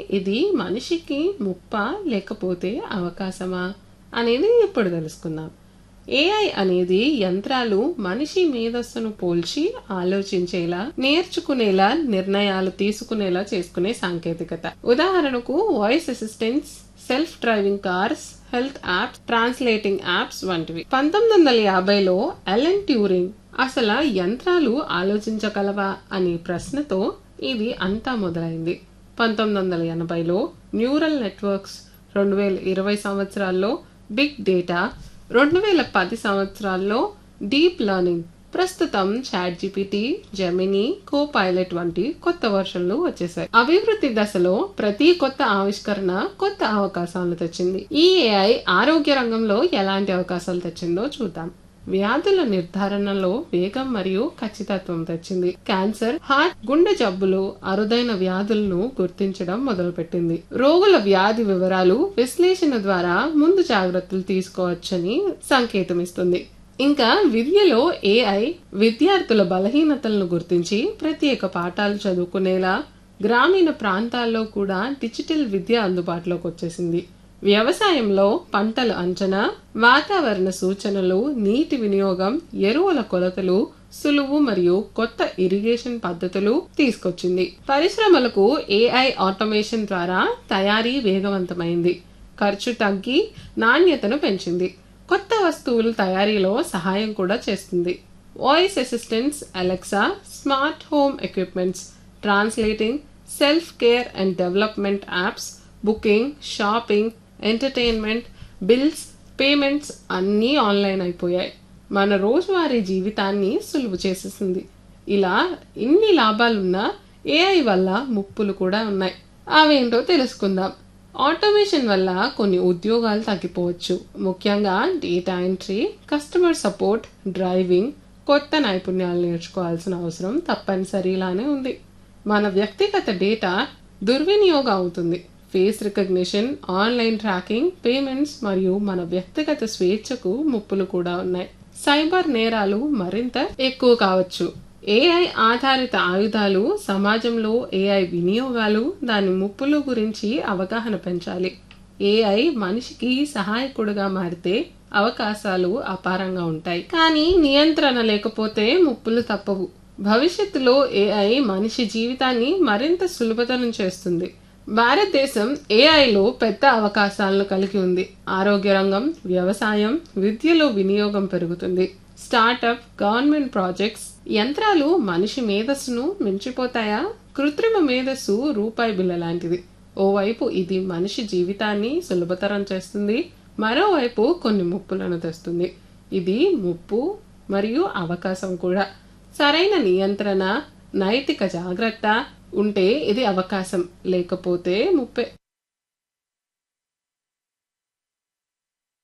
ఇది మనిషికి ముప్ప లేకపోతే అవకాశమా అనేది ఇప్పుడు తెలుసుకుందాం ఏఐ అనేది యంత్రాలు మనిషి మేధస్సును పోల్చి ఆలోచించేలా నేర్చుకునేలా నిర్ణయాలు తీసుకునేలా చేసుకునే సాంకేతికత ఉదాహరణకు voice assistants self driving cars health apps translating apps వంటివి పంతొమ్మిది వందల యాభైలో ఎలెన్ ట్యూరింగ్ అసలు యంత్రాలు ఆలోచించగలవా అనే ప్రశ్నతో ఇది అంతా మొదలైంది పంతొమ్మిది వందల ఎనభైలో న్యూరల్ నెట్వర్క్స్ రెండు వేల ఇరవై సంవత్సరాల్లో బిగ్ డేటా రెండు వేల పది సంవత్సరాల్లో డీప్ లెర్నింగ్ ప్రస్తుతం ChatGPT Gemini Copilot వంటి కొత్త వర్షన్లు వచ్చేసాయి అభివృద్ధి దశలో ప్రతి కొత్త ఆవిష్కరణ కొత్త అవకాశాలను తెచ్చింది ఈ ఏఐ ఆరోగ్య రంగంలో ఎలాంటి అవకాశాలు తెచ్చిందో చూద్దాం వ్యాధుల నిర్ధారణలో వేగం మరియు ఖచ్చితత్వం తెచ్చింది క్యాన్సర్ హార్ట్ గుండె జబ్బులు అరుదైన వ్యాధులను గుర్తించడం మొదలుపెట్టింది రోగుల వ్యాధి వివరాలు విశ్లేషణ ద్వారా ముందు జాగ్రత్తలు తీసుకోవచ్చని సంకేతం ఇస్తుంది ఇంకా విద్యలో ఏఐ విద్యార్థుల బలహీనతలను గుర్తించి ప్రత్యేక పాఠాలు చదువుకునేలా గ్రామీణ ప్రాంతాల్లో కూడా డిజిటల్ విద్య అందుబాటులోకి వచ్చేసింది వ్యవసాయంలో పంటల అంచనా వాతావరణ సూచనలు నీటి వినియోగం ఎరువుల కొలతలు సులువు మరియు కొత్త ఇరిగేషన్ పద్ధతులు తీసుకొచ్చింది పరిశ్రమలకు ఏఐ ఆటోమేషన్ ద్వారా తయారీ వేగవంతమైంది ఖర్చు తగ్గి నాణ్యతను పెంచింది కొత్త వస్తువుల తయారీలో సహాయం కూడా చేస్తుంది voice assistants Alexa smart home equipments translating self care and development apps booking shopping entertainment bills payments అన్నీ ఆన్లైన్ అయిపోయాయి మన రోజువారీ జీవితాన్ని సులువు చేసేసింది ఇలా ఇన్ని లాభాలున్నా ఏఐ వల్ల ముప్పులు కూడా ఉన్నాయి అవేంటో తెలుసుకుందాం ఆటోమేషన్ వల్ల కొన్ని ఉద్యోగాలు తగ్గిపోవచ్చు ముఖ్యంగా data entry customer support driving కొత్త నైపుణ్యాలు నేర్చుకోవాల్సిన అవసరం తప్పనిసరిలానే ఉంది మన వ్యక్తిగత డేటా దుర్వినియోగం అవుతుంది face recognition online tracking payments మరియు మన వ్యక్తిగత స్వేచ్ఛకు ముప్పులు కూడా ఉన్నాయి సైబర్ నేరాలు మరింత ఎక్కువ కావచ్చు ఏఐ ఆధారిత ఆయుధాలు సమాజంలో ఏఐ వినియోగాలు దాని ముప్పుల గురించి అవగాహన పెంచాలి ఏఐ మనిషికి సహాయకుడుగా మారితే అవకాశాలు అపారంగా ఉంటాయి కానీ నియంత్రణ లేకపోతే ముప్పులు తప్పవు భవిష్యత్తులో ఏఐ మనిషి జీవితాన్ని మరింత సులభతరం చేస్తుంది భారతదేశం ఏఐలో పెద్ద అవకాశాలను కలిగి ఉంది ఆరోగ్య రంగం వ్యవసాయం విద్యలో వినియోగం పెరుగుతుంది స్టార్టప్ గవర్నమెంట్ ప్రాజెక్ట్స్ యంత్రాలు మనిషి మేధస్సును మించిపోతాయా కృత్రిమ మేధస్సు రూపాయి బిల్ల లాంటిది ఓవైపు ఇది మనిషి జీవితాన్ని సులభతరం చేస్తుంది మరోవైపు కొన్ని ముప్పులను తెస్తుంది ఇది ముప్పు మరియు అవకాశం కూడా సరైన నియంత్రణ నైతిక జాగ్రత్త ఉంటే ఇది అవకాశం లేకపోతే ముప్పే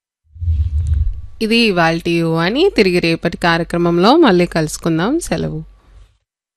ఇది ఇవాల్టి అని తిరిగి రేపటి కార్యక్రమంలో మళ్ళీ కలుసుకుందాం సెలవు